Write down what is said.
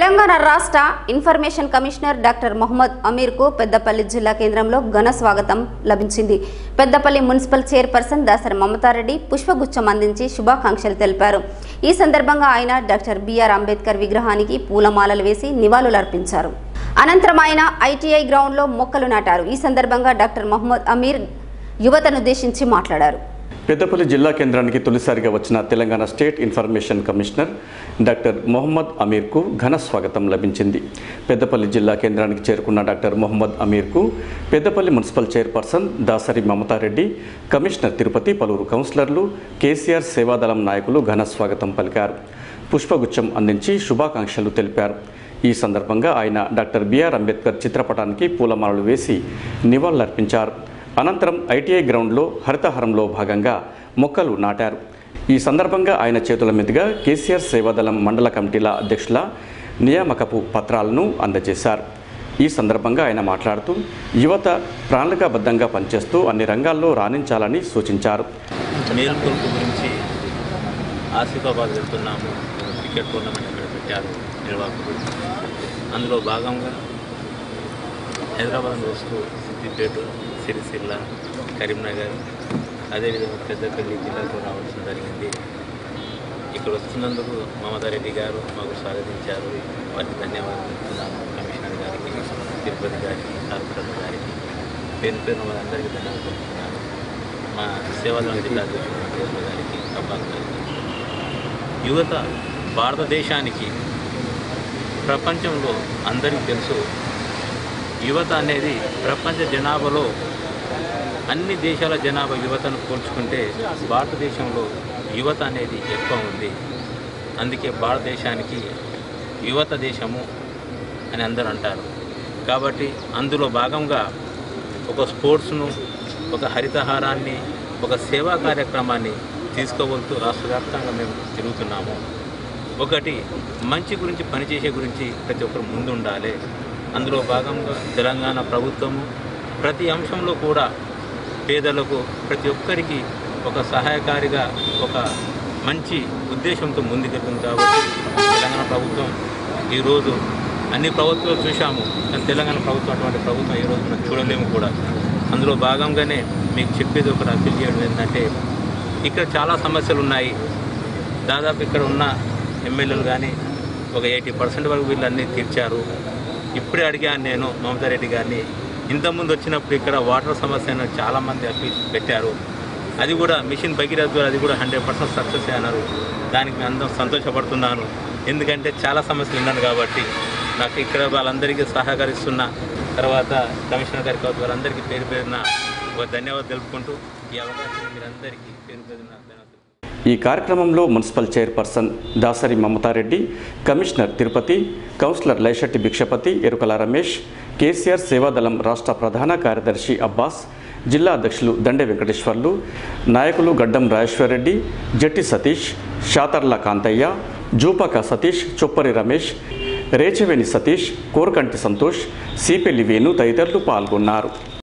తెలంగాణ రాష్ట్ర information commissioner doctor Mohammed అమీర్కు పెద్దపల్లి జిల్లా కేంద్రంలో ఘన స్వాగతం లభించింది పెద్దపల్లి మున్సిపల్ చైర్పర్సన్ దాసరి మమతారెడ్డి పుష్పగుచ్చం అందించి శుభాకాంక్షలు తెలిపారు ఈ సందర్భంగా ఆయన డాక్టర్ బిఆర్ అంబేద్కర్ విగ్రహానికి పూలమాలలు వేసి నివాళులర్పించారు అనంతరం ఆయన ఐటీఐ గ్రౌండ్లో మొక్కలు నాటారు ఈ సందర్భంగా డాక్టర్ మొహమ్మద్ అమీర్ యువతనుద్దేశించి మాట్లాడారు పెద్దపల్లి జిల్లా కేంద్రానికి తొలిసారిగా వచ్చిన Telangana state information commissioner doctor Mohammed అమీర్కు ఘన స్వాగతం లభించింది పెద్దపల్లి జిల్లా కేంద్రానికి చేరుకున్న డాక్టర్ మొహమ్మద్ అమీర్కు Peddapalli municipal chairperson Dasari Mamatha Reddy commissioner Tirupati పలువురు కౌన్సిలర్లు కేసీఆర్ సేవాదళం నాయకులు ఘన స్వాగతం పలికారు పుష్పగుచ్చం అందించి శుభాకాంక్షలు తెలిపారు ఈ సందర్భంగా ఆయన డాక్టర్ బిఆర్ అంబేద్కర్ చిత్రపటానికి పూలమాలలు వేసి నివాళులర్పించారు అనంతరం ఐటీఐ గ్రౌండ్లో హరితహారంలో భాగంగా మొక్కలు నాటారు ఈ సందర్భంగా ఆయన చేతుల మీదుగా కేసీఆర్ సేవాదళం మండల కమిటీల అధ్యక్షుల నియామకపు పత్రాలను అందజేశారు ఈ సందర్భంగా ఆయన మాట్లాడుతూ యువత ప్రణాళికాబద్ధంగా పనిచేస్తూ అన్ని రంగాల్లో రాణించాలని సూచించారు మేల్కొల్పు గురించి ఆసిఫాబాద్ వెళ్తున్నాము క్రికెట్ టోర్నమెంట్ ఇక్కడ పెట్టారు నిర్వాహకులు అందులో భాగంగా హైదరాబాద్ వస్తూ సిద్దిపేట సిరిసిల్ల కరీంనగర్ అదేవిధంగా పెద్దపల్లి జిల్లాకు రావాల్సిన జరిగింది ఇక్కడ వస్తున్నందుకు మమతారెడ్డి గారు మాకు స్వాగతించారు వారికి ధన్యవాదాలు చెప్తున్నాను కమిషనర్ గారికి తిరుపతి గారికి కార్పొరేటర్ గారికి పేరు పేరు వాళ్ళందరికీ ధన్యవాదాలు చెప్తున్నాను మా సేవాదళం జిల్లా అధ్యక్షుడు వెంకటేశ్వర గారికి అబ్బాస్ గారికి యువత భారతదేశానికి ప్రపంచంలో అందరికీ తెలుసు యువత అనేది ప్రపంచ జనాభాలో అన్ని దేశాల జనాభా యువతను పోల్చుకుంటే భారతదేశంలో యువత అనేది ఎక్కువ ఉంది అందుకే భారతదేశానికి యువత దేశము అని అందరూ అంటారు కాబట్టి అందులో భాగంగా ఒక స్పోర్ట్స్ను ఒక హరితహారాన్ని ఒక సేవా కార్యక్రమాన్ని తీసుకోవలతూ రాష్ట్ర వ్యాప్తంగా మేము తిరుగుతున్నాము ఒకటి మంచి గురించి పనిచేసే గురించి ప్రతి ఒక్కరు ముందు ఉండాలి అందులో భాగంగా తెలంగాణ ప్రభుత్వము ప్రతి అంశంలో కూడా పేదలకు ప్రతి ఒక్కరికి ఒక సహాయకారిగా ఒక మంచి ఉద్దేశంతో ముందుకెళ్తుంది కాబట్టి తెలంగాణ ప్రభుత్వం ఈరోజు అన్ని ప్రభుత్వాలు చూశాము కానీ తెలంగాణ ప్రభుత్వం అటువంటి ప్రభుత్వం ఈరోజు మనం చూడలేము కూడా అందులో భాగంగానే మీకు చెప్పేది ఒకటి అప్పీల్ చేయడం ఏంటంటే ఇక్కడ చాలా సమస్యలు ఉన్నాయి దాదాపు ఇక్కడ ఉన్న ఎమ్మెల్యేలు కానీ ఒక ఎయిటీ పర్సెంట్ వరకు వీళ్ళన్నీ తీర్చారు ఇప్పుడే అడిగాను నేను మమతా రెడ్డి గారిని ఇంతకుముందు వచ్చినప్పుడు ఇక్కడ వాటర్ సమస్యను చాలామంది అప్పీల్ పెట్టారు అది కూడా మిషన్ భగీరథ ద్వారా అది కూడా హండ్రెడ్ పర్సెంట్ సక్సెస్ అన్నారు దానికి నేను అందరం సంతోషపడుతున్నాను ఎందుకంటే చాలా సమస్యలు ఉన్నాను కాబట్టి నాకు ఇక్కడ వాళ్ళందరికీ సహకరిస్తున్న తర్వాత కమిషనర్ గారికి కావచ్చు వాళ్ళందరికీ పేరు పేరున ఒక ధన్యవాదాలు తెలుపుకుంటూ ఈ అవకాశం మీరందరికీ పేరు పేరున ధన్యవాదాలు ఈ కార్యక్రమంలో municipal chairperson Dasari Mamatha Reddy commissioner Tirupati councillor Laishetti Bhikshapathi Erukala Ramesh KCR సేవాదళం రాష్ట్ర ప్రధాన కార్యదర్శి అబ్బాస్ జిల్లా అధ్యక్షులు దండే వెంకటేశ్వర్లు నాయకులు గడ్డం రాజేశ్వరరెడ్డి జట్టి సతీష్ షాతర్ల కాంతయ్య జూపక సతీష్ చొప్పరి రమేష్ రేచవేణి సతీష్ కోరకంటి సంతోష్ సిపెల్లి వేణు తదితరులు పాల్గొన్నారు